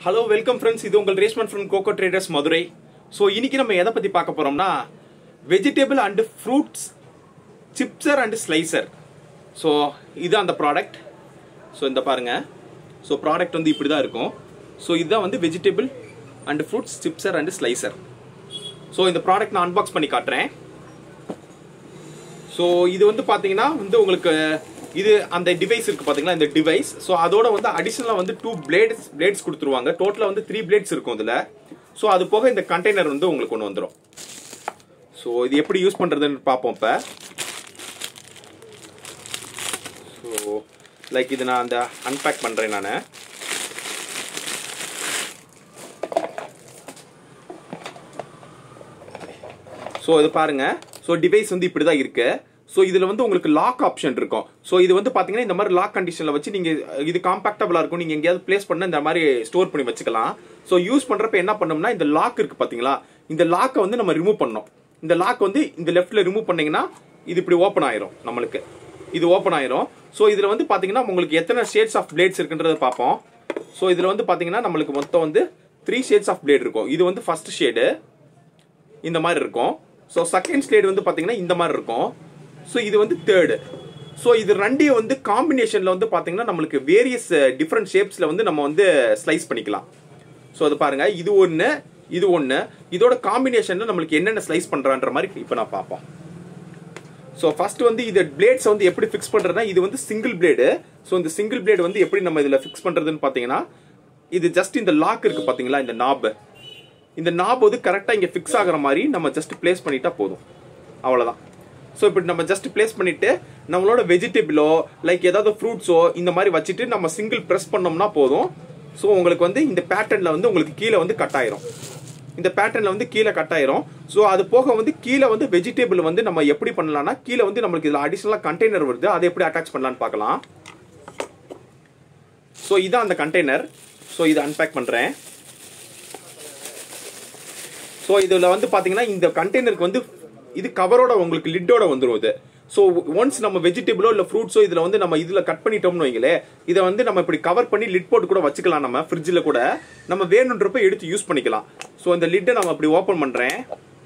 hello welcome friends இது உங்கள் Reshman from Coco traders Madurai so இன்னைக்கு நம்ம எதை பற்றி பார்க்க போகிறோம்னா vegetable and fruits chipser and slicer so இது அந்த ப்ராடக்ட் ஸோ இந்த பாருங்க ஸோ ப்ராடக்ட் வந்து இப்படி தான் இருக்கும் ஸோ இதுதான் வந்து vegetable and fruits chipser and slicer so இந்த ப்ராடக்ட் நான் அன்பாக்ஸ் பண்ணி காட்டுறேன் ஸோ இது வந்து பார்த்தீங்கன்னா வந்து உங்களுக்கு இது அந்த டிவைஸ் இருக்கு பாத்தீங்களா இந்த டிவைஸ் ஸோ அதோட வந்து அடிஷனலாக வந்து டூ பிளேட்ஸ் பிளேட்ஸ் கொடுத்துருவாங்க டோட்டலாக வந்து த்ரீ பிளேட்ஸ் இருக்கும் இதில் ஸோ அது போக இந்த கண்டெய்னர் வந்து உங்களுக்கு ஒன்று வந்துடும் ஸோ இது எப்படி யூஸ் பண்ணுறதுன்னு பார்ப்போம் இப்போ ஸோ லைக் இது நான் அந்த அன்பேக் பண்ணுறேன் நான் ஸோ இது பாருங்க ஸோ டிவைஸ் வந்து இப்படி தான் இருக்கு ஸோ இதில் வந்து உங்களுக்கு லாக் ஆப்ஷன் இருக்கும் ஸோ இது வந்து பார்த்தீங்கன்னா இந்த மாதிரி லாக் கண்டிஷனில் வச்சு நீங்கள் இது காம்பாக்டபுளாக இருக்கும் நீங்கள் எங்கேயாவது பிளேஸ் பண்ண இந்த மாதிரி ஸ்டோர் பண்ணி வச்சுக்கலாம் ஸோ யூஸ் பண்ணுறப்ப என்ன பண்ணோம்னா இந்த லாக் இருக்கு பார்த்தீங்களா இந்த லாக்கை வந்து நம்ம ரிமூவ் பண்ணோம் இந்த லாக் வந்து இந்த லெஃப்ட்ல ரிமூவ் பண்ணீங்கன்னா இது இப்படி ஓப்பன் ஆயிரும் நம்மளுக்கு இது ஓப்பன் ஆயிரும் ஸோ இதில் வந்து பார்த்தீங்கன்னா உங்களுக்கு எத்தனை ஷேட்ஸ் ஆஃப் பிளேட்ஸ் இருக்குன்றத பார்ப்போம் ஸோ இதில் வந்து பார்த்தீங்கன்னா நம்மளுக்கு மொத்தம் வந்து த்ரீ ஷேட்ஸ் ஆஃப் பிளேட் இருக்கும் இது வந்து ஃபர்ஸ்ட் ஷேடு இந்த மாதிரி இருக்கும் ஸோ செகண்ட் ஸ்லேட் வந்து பார்த்தீங்கன்னா இந்த மாதிரி இருக்கும் ஸோ இது வந்து தேர்டு ஸோ இது ரெண்டையும் வந்து காம்பினேஷனில் வந்து பார்த்தீங்கன்னா நம்மளுக்கு வேரியஸ் டிஃப்ரெண்ட் ஷேப்ஸில் வந்து நம்ம வந்து ஸ்லைஸ் பண்ணிக்கலாம் ஸோ அது பாருங்க இது ஒன்று இது ஒன்று இதோட காம்பினேஷனில் நம்மளுக்கு என்னென்ன ஸ்லைஸ் பண்ணுறான்ற மாதிரி இப்போ நான் பார்ப்போம் ஸோ ஃபர்ஸ்ட் வந்து இது பிளேட்ஸ் வந்து எப்படி ஃபிக்ஸ் பண்ணுறதுனா இது வந்து சிங்கிள் பிளேடு ஸோ இந்த சிங்கிள் பிளேடு வந்து எப்படி நம்ம இதில் ஃபிக்ஸ் பண்ணுறதுன்னு பார்த்தீங்கன்னா இது ஜஸ்ட் இந்த லாக் இருக்கு பார்த்தீங்களா இந்த நாப் இந்த நாப் வந்து கரெக்டாக இங்கே ஃபிக்ஸ் ஆகிற மாதிரி நம்ம ஜஸ்ட் பிளேஸ் பண்ணிட்டா போதும் அவ்வளோதான் ஸோ இப்படி நம்ம ஜஸ்ட் பிளேஸ் பண்ணிட்டு நம்மளோட வெஜிடபிளோ லைக் ஏதாவது ஃப்ரூட்ஸோ இந்த மாதிரி வச்சுட்டு நம்ம சிங்கிள் ப்ரெஸ் பண்ணோம்னா போதும் ஸோ உங்களுக்கு வந்து இந்த பேட்டர்னில் வந்து உங்களுக்கு கீழே வந்து கட் ஆயிரும் இந்த பேட்டர்னில் வந்து கீழே கட் ஆயிரும் ஸோ அது போக வந்து கீழே வந்து வெஜிடபிள் வந்து நம்ம எப்படி பண்ணலாம்னா கீழே வந்து நம்மளுக்கு இதில் அடிஷனலாக கண்டெய்னர் வருது அதை எப்படி அட்டாச் பண்ணலான்னு பார்க்கலாம் ஸோ இதான் அந்த கண்டெய்னர் ஸோ இதை அன்பேக் பண்ணுறேன் ஸோ இதில் வந்து பார்த்தீங்கன்னா இந்த கண்டெய்னருக்கு வந்து இது கவரோட உங்களுக்கு லிட்டோட வந்துடும் இது ஸோ ஒன்ஸ் நம்ம வெஜிடபிளோ இல்லை ஃப்ரூட்ஸோ இதில் வந்து நம்ம இதில் கட் பண்ணிட்டோம்னு வைங்களே இதை வந்து நம்ம இப்படி கவர் பண்ணி லிட் போட்டு கூட வச்சுக்கலாம் நம்ம ஃப்ரிட்ஜில் கூட நம்ம வேணுன்றப்ப எடுத்து யூஸ் பண்ணிக்கலாம் ஸோ இந்த லிட்டை நம்ம அப்படி ஓப்பன் பண்ணுறேன்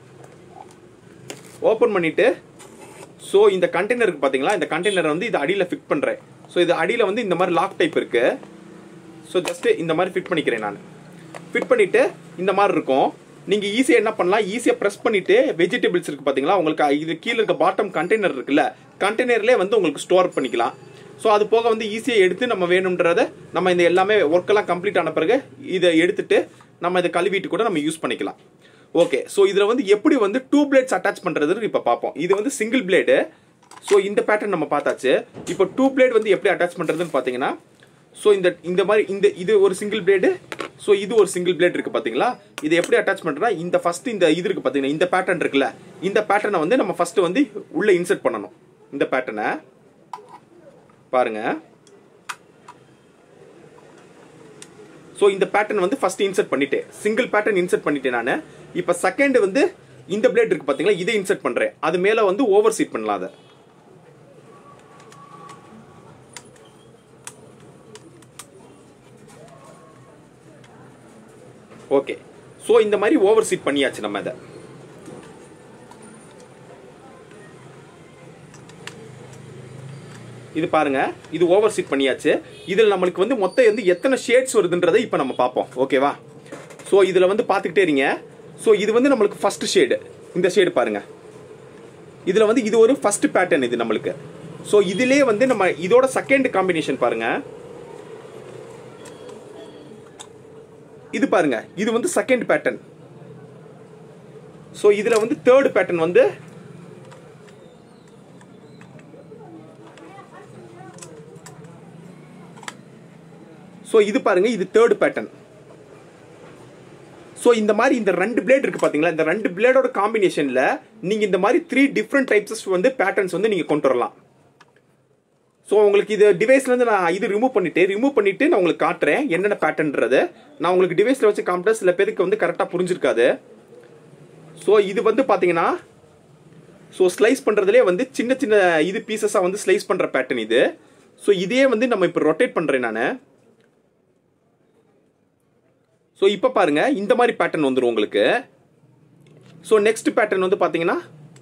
ஓப்பன் பண்ணிட்டு ஸோ இந்த கண்டெய்னருக்கு பார்த்தீங்களா இந்த கண்டெய்னரை வந்து இது அடியில் ஃபிட் பண்ணுறேன் ஸோ இது அடியில் வந்து இந்த மாதிரி லாக் டைப் இருக்கு ஸோ ஜஸ்ட் இந்த மாதிரி ஃபிட் பண்ணிக்கிறேன் நான் ஃபிட் பண்ணிட்டு இந்த மாதிரி இருக்கும் நீங்க ஈஸியா என்ன பண்ணலாம் ஈஸியா பிரஸ் பண்ணிட்டு வெஜிடபிள்ஸ் இருக்கு பாத்தீங்களா உங்களுக்கு இது கீழே இருக்க பாட்டம் கண்டெய்னர் இருக்குல்ல கண்டெய்னர்லேயே வந்து உங்களுக்கு ஸ்டோர் பண்ணிக்கலாம் ஸோ அது போக வந்து ஈஸியா எடுத்து நம்ம வேணுன்றத நம்ம இந்த எல்லாமே ஒர்க் எல்லாம் கம்ப்ளீட் ஆன பிறகு இதை எடுத்துட்டு நம்ம இதை கழுவிட்டு கூட நம்ம யூஸ் பண்ணிக்கலாம் ஓகே ஸோ இதுல வந்து எப்படி வந்து டூ பிளேட்ஸ் அட்டாச் பண்றதுன்னு இப்ப பார்ப்போம் இது வந்து சிங்கிள் பிளேடு ஸோ இந்த பேட்டர்ன் நம்ம பார்த்தாச்சு இப்போ டூ பிளேட் வந்து எப்படி அட்டாச் பண்றதுன்னு பாத்தீங்கன்னா ஸோ இந்த இந்த மாதிரி இந்த இது ஒரு சிங்கிள் பிளேடு ஸோ இது ஒரு சிங்கிள் பிளேட் இருக்கு பாத்தீங்களா இது எப்படி அட்டாச் பண்றா இந்த ஃபர்ஸ்ட் இந்த இது இருக்கு பாத்தீங்கன்னா இந்த பேட்டர்ன் இருக்குல்ல இந்த பேட்டர்னை வந்து நம்ம ஃபர்ஸ்ட் வந்து உள்ள இன்சர்ட் பண்ணணும் இந்த பேட்டர்னை பாருங்க ஸோ இந்த பேட்டர்ன் வந்து ஃபர்ஸ்ட் இன்சர்ட் பண்ணிட்டேன் சிங்கிள் பேட்டர்ன் இன்சர்ட் பண்ணிட்டேன் நான் இப்போ செகண்ட் வந்து இந்த பிளேட் இருக்கு பாத்தீங்களா இதை இன்சர்ட் பண்றேன் அது மேல வந்து ஓவர் சீட் பண்ணலாம் அதை ஓகே ஸோ இந்த மாதிரி ஓவர் சீட் பண்ணியாச்சு நம்ம இதை இது பாருங்க இது ஓவர் சீட் பண்ணியாச்சு இதில் நம்மளுக்கு வந்து மொத்தம் வந்து எத்தனை ஷேட்ஸ் வருதுன்றதை இப்போ நம்ம பார்ப்போம் ஓகேவா ஸோ இதில் வந்து பார்த்துக்கிட்டே இருங்க ஸோ இது வந்து நம்மளுக்கு ஃபர்ஸ்ட் ஷேடு இந்த ஷேடு பாருங்க இதில் வந்து இது ஒரு ஃபர்ஸ்ட் பேட்டர்ன் இது நம்மளுக்கு ஸோ இதிலே வந்து நம்ம இதோட செகண்ட் காம்பினேஷன் பாருங்க இது பாருங்க இது வந்து செகண்ட் பேட்டர்ன் ஸோ இதுல வந்து தேர்ட் பேட்டர்ன் வந்து ஸோ இது பாருங்க இது தேர்ட் பேட்டர்ன் ஸோ இந்த மாதிரி இந்த ரெண்டு பிளேட் இருக்கு பாத்தீங்களா இந்த ரெண்டு பிளேடோட காம்பினேஷன்ல நீங்க இந்த மாதிரி த்ரீ டிஃப்ரெண்ட் டைப்ஸ் வந்து பேட்டர்ன்ஸ் வந்து நீங்க கொண்டு வரலாம் ஸோ உங்களுக்கு இது டிவைஸ்ல இருந்து நான் இது ரிமூவ் பண்ணிட்டு ரிமூவ் பண்ணிட்டு நான் உங்களுக்கு காட்டுறேன் என்னென்ன பேட்டர்ன்றது நான் உங்களுக்கு டிவைஸ்ல வச்சு காமிட்டா சில பேருக்கு வந்து கரெக்டாக புரிஞ்சிருக்காது ஸோ இது வந்து பாத்தீங்கன்னா ஸோ ஸ்லைஸ் பண்றதுலேயே வந்து சின்ன சின்ன இது பீசஸாக வந்து ஸ்லைஸ் பண்ற பேட்டர்ன் இது ஸோ இதே வந்து நம்ம இப்போ ரொட்டேட் பண்றேன் நான் ஸோ இப்போ பாருங்க இந்த மாதிரி பேட்டர்ன் வந்துடும் உங்களுக்கு ஸோ நெக்ஸ்ட் பேட்டர்ன் வந்து பார்த்தீங்கன்னா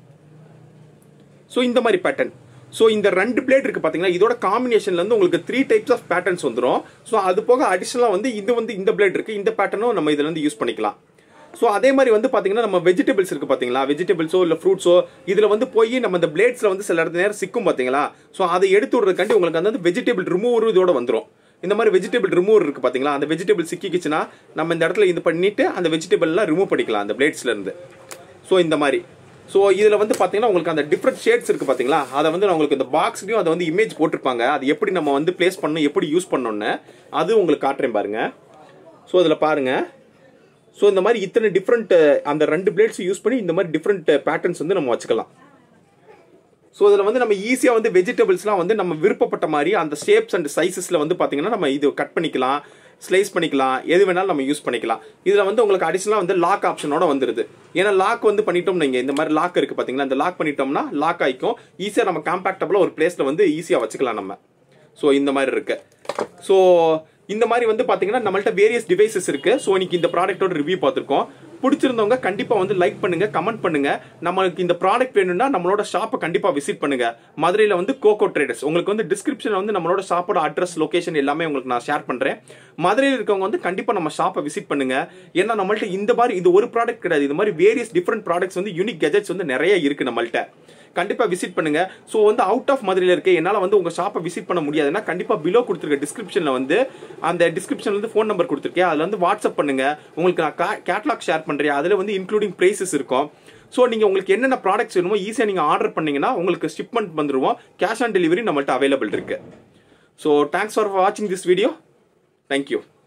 ஸோ இந்த மாதிரி பேட்டர்ன் ஸோ இந்த ரெண்டு பிளேட் இருக்கு பார்த்தீங்கன்னா இதோட காம்பினேஷன்ல இருந்து உங்களுக்கு த்ரீ டைப்ஸ் ஆஃப் பேட்டர்ன்ஸ் வந்துடும் ஸோ அது போக அடிஷனலாக வந்து இது வந்து இந்த பிளேட் இருக்கு இந்த பேட்டர்னும் நம்ம இதுல இருந்து யூஸ் பண்ணிக்கலாம் ஸோ அதே மாதிரி வந்து பார்த்தீங்கன்னா நம்ம வெஜிடபிள்ஸ் இருக்கு பார்த்தீங்களா வெஜிடபிள்ஸோ இல்லை ஃப்ரூட்ஸோ இதில் வந்து போய் நம்ம இந்த பிளேட்ஸில் வந்து சில இடத்துல நேரம் சிக்கும் பார்த்தீங்களா ஸோ அதை எடுத்து விடுறதுக்காண்டி உங்களுக்கு அந்த வெஜிடபிள் ரிமூவர் இதோட வந்துடும் இந்த மாதிரி வெஜிடபிள் ரிமூவர் இருக்கு பார்த்தீங்களா அந்த வெஜிடபிள் சிக்கிக்கிச்சுன்னா நம்ம இந்த இடத்துல இது பண்ணிட்டு அந்த வெஜிடபிள்லாம் ரிமூவ் பண்ணிக்கலாம் அந்த பிளேட்ஸ்ல இருந்து ஸோ இந்த மாதிரி ஸோ இதில் வந்து பார்த்தீங்கன்னா உங்களுக்கு அந்த டிஃப்ரெண்ட் ஷேட்ஸ் இருக்கு பார்த்தீங்களா அதை வந்து நான் உங்களுக்கு இந்த பாக்ஸ்லையும் அதை வந்து இமேஜ் போட்டிருப்பாங்க அது எப்படி நம்ம வந்து பிளேஸ் பண்ணணும் எப்படி யூஸ் பண்ணணும்னு அது உங்களுக்கு காட்டுறேன் பாருங்க ஸோ அதில் பாருங்க ஸோ இந்த மாதிரி இத்தனை டிஃப்ரெண்ட் அந்த ரெண்டு பிளேட்ஸ் யூஸ் பண்ணி இந்த மாதிரி டிஃப்ரெண்ட் பேட்டர்ன்ஸ் வந்து நம்ம வச்சுக்கலாம் ஸோ இதில் வந்து நம்ம ஈஸியாக வந்து வெஜிடபிள்ஸ்லாம் வந்து நம்ம விருப்பப்பட்ட மாதிரி அந்த ஷேப்ஸ் அண்ட் சைஸஸில் வந்து பார்த்தீங்கன்னா நம்ம இது கட் பண்ணிக்கலாம் ஸ்லைஸ் பண்ணிக்கலாம் எது வேணாலும் நம்ம யூஸ் பண்ணிக்கலாம் இதில் வந்து உங்களுக்கு அடிஷனலாக வந்து லாக் ஆப்ஷனோட வந்துருது ஏன்னா லாக் வந்து பண்ணிட்டோம் நீங்கள் இந்த மாதிரி லாக் இருக்குது பார்த்தீங்களா இந்த லாக் பண்ணிட்டோம்னா லாக் ஆகிக்கும் ஈஸியாக நம்ம காம்பேக்டபுளாக ஒரு பிளேஸில் வந்து ஈஸியாக வச்சுக்கலாம் நம்ம ஸோ இந்த மாதிரி இருக்கு ஸோ இந்த மாதிரி வந்து பாத்தீங்கன்னா நம்மள்ட்ட வேரியஸ் டிவைசஸ் இருக்கு ஸோ இன்னைக்கு இந்த ப்ராடக்ட்டோட ரிவ்யூ பார்த்துருக்கோம் பிடிச்சிருந்தவங்க கண்டிப்பா வந்து லைக் பண்ணுங்க கமெண்ட் பண்ணுங்க நம்மளுக்கு இந்த ப்ராடக்ட் வேணும்னா நம்மளோட ஷாப்பை கண்டிப்பா விசிட் பண்ணுங்க மதுரையில வந்து கோகோ ட்ரேடர்ஸ் உங்களுக்கு வந்து டிஸ்கிரிப்ஷன்ல வந்து நம்மளோட ஷாப்போட அட்ரஸ் லொகேஷன் எல்லாமே உங்களுக்கு நான் ஷேர் பண்றேன் மதுரையில் இருக்கவங்க வந்து கண்டிப்பா நம்ம ஷாப்பை விசிட் பண்ணுங்க ஏன்னா நம்மள்ட்ட இந்த மாதிரி இது ஒரு ப்ராடக்ட் கிடையாது இது மாதிரி வேரியஸ் டிஃப்ரெண்ட் ப்ராடக்ட்ஸ் வந்து யூனிக் கெஜெட்ஸ் வந்து நிறைய இருக்கு நம்மள்ட்ட கண்டிப்பா விசிட் பண்ணுங்க ஸோ வந்து அவுட் ஆஃப் மதுரையில் இருக்க என்னால வந்து உங்க ஷாப்பை விசிட் பண்ண முடியாதுன்னா கண்டிப்பா பிலோ கொடுத்துருக்க டிஸ்கிரிப்ஷன்ல வந்து அந்த டிஸ்கிரிப்ஷன்ல வந்து ஃபோன் நம்பர் கொடுத்துருக்கேன் அதுல வந்து வாட்ஸ்அப் பண்ணுங்க உங்களுக்கு நான் கேட்லாக் ஷேர் பண்றேன் அதுல வந்து இன்க்ளூடிங் பிரைசஸ் இருக்கும் ஸோ நீங்க உங்களுக்கு என்னென்ன ப்ராடக்ட்ஸ் வேணுமோ ஈஸியா நீங்க ஆர்டர் பண்ணீங்கன்னா உங்களுக்கு ஷிப்மெண்ட் வந்துருவோம் கேஷ் ஆன் டெலிவரி நம்மள்ட்ட அவைலபிள் இருக்கு ஸோ தேங்க்ஸ் ஃபார் வாட்சிங் திஸ் வீடியோ தேங்க்யூ